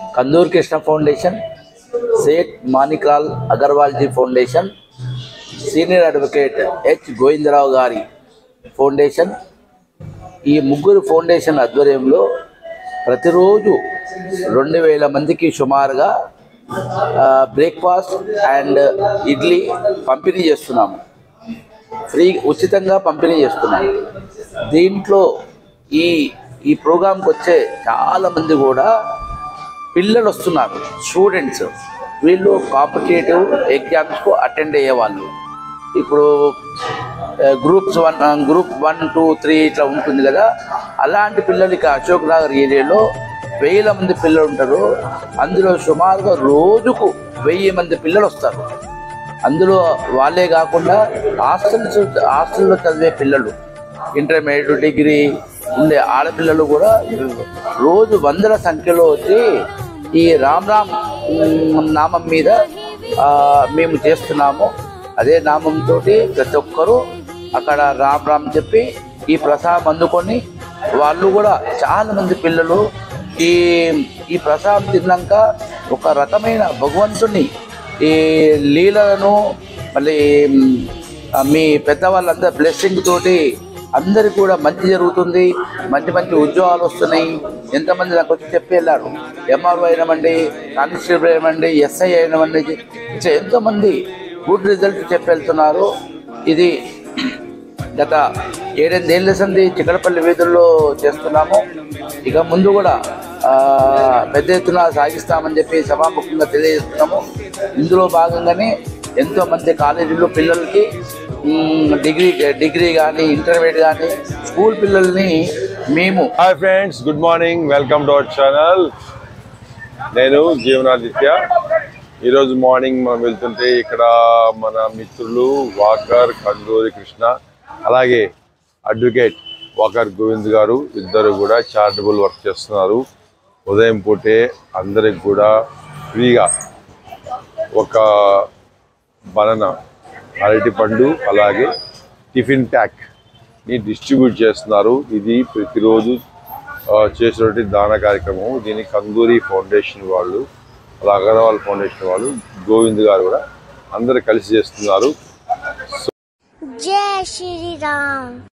కందూర్ Krishna foundation Seth Maniklal Agarwalji foundation senior advocate H Govindarao గారి foundation ఈ ముగ్గురు ఫౌండేషన్ ఆధ్వర్యంలో ప్రతిరోజు రెండు వేల మందికి సుమారుగా బ్రేక్ఫాస్ట్ అండ్ ఇడ్లీ పంపిణీ చేస్తున్నాము ఫ్రీ ఉచితంగా పంపిణీ చేస్తున్నాము దీంట్లో ఈ ఈ ప్రోగ్రాంకి వచ్చే చాలామంది కూడా పిల్లలు వస్తున్నారు స్టూడెంట్స్ వీళ్ళు కాంపిటేటివ్ ఎగ్జామ్స్కు అటెండ్ అయ్యేవాళ్ళు ఇప్పుడు groups one group one two three ఇట్లా ఉంటుంది కదా అలాంటి పిల్లలు ఇక అశోక్ నగర్ ఏరియాలో వేల మంది పిల్లలు ఉంటారు అందులో సుమారుగా రోజుకు వెయ్యి మంది పిల్లలు వస్తారు అందులో వాళ్ళే కాకుండా హాస్టల్స్ హాస్టల్లో చదివే పిల్లలు ఇంటర్మీడియట్ డిగ్రీ ఉండే ఆడపిల్లలు కూడా రోజు వందల సంఖ్యలో వచ్చి ఈ రామ్ రామ్ ఉమ్, నామం మీద ఆ, మేము చేస్తున్నాము అదే నామంతో ప్రతి ఒక్కరూ అక్కడ రామ్ రామ్ చెప్పి ఈ ప్రసాదం అందుకొని వాళ్ళు కూడా చాలా మంది పిల్లలు ఈ ఈ ప్రసాదం తిన్నాక ఒక రకమైన భగవంతుని ఈ లీలలను మళ్ళీ మ్, ఆ, మీ పెద్దవాళ్ళందరూ బ్లెస్సింగ్ తోటి అందరికి కూడా మంచి జరుగుతుంది మంచి మంచి ఉద్యోగాలు వస్తున్నాయి ఎంతమంది నాకు వచ్చి చెప్పి వెళ్ళారు ఎంఆర్ఓ అయినమండి కానిస్టేబుల్ అయినమండి ఎస్ఐ అయినమండి ఇట్లా ఎంతోమంది గుడ్ రిజల్ట్ చెప్పి వెళ్తున్నారు ఇది గత ఏడెనిమిదేళ్ల సంది చిక్కడపల్లి వీధుల్లో చేస్తున్నాము ఇక ముందు కూడా ఆ, పెద్ద ఎత్తున సాగిస్తామని చెప్పి సభాముఖంగా తెలియజేస్తున్నాము ఇందులో భాగంగానే ఎంతో మంది కాలేజీలో పిల్లలకి మ్, డిగ్రీ డిగ్రీ కానీ ఇంటర్మీడియట్ కానీ స్కూల్ పిల్లల్ని మేము hi friends good morning welcome to our channel నేను జీవనాదిత్య ఈరోజు మార్నింగ్ మనం వెళ్తుంటే ఇక్కడ మన మిత్రులు వాకర్ కందూరి కృష్ణ అలాగే అడ్వకేట్ వాకర్ గోవింద్ గారు ఇద్దరు కూడా చారిటబుల్ వర్క్ చేస్తున్నారు ఉదయం పూటే అందరికి కూడా ఫ్రీగా ఒక బనానా అరటి పండు అలాగే టిఫిన్ ప్యాక్ ని డిస్ట్రిబ్యూట్ చేస్తున్నారు ఇది ప్రతిరోజు ఆ, చేసేటువంటి దాన కార్యక్రమం దీని కందూరి ఫౌండేషన్ వాళ్ళు అలా అగర్వాల్ ఫౌండేషన్ వాళ్ళు గోవింద్ గారు కూడా అందరు కలిసి చేస్తున్నారు జై శ్రీరామ్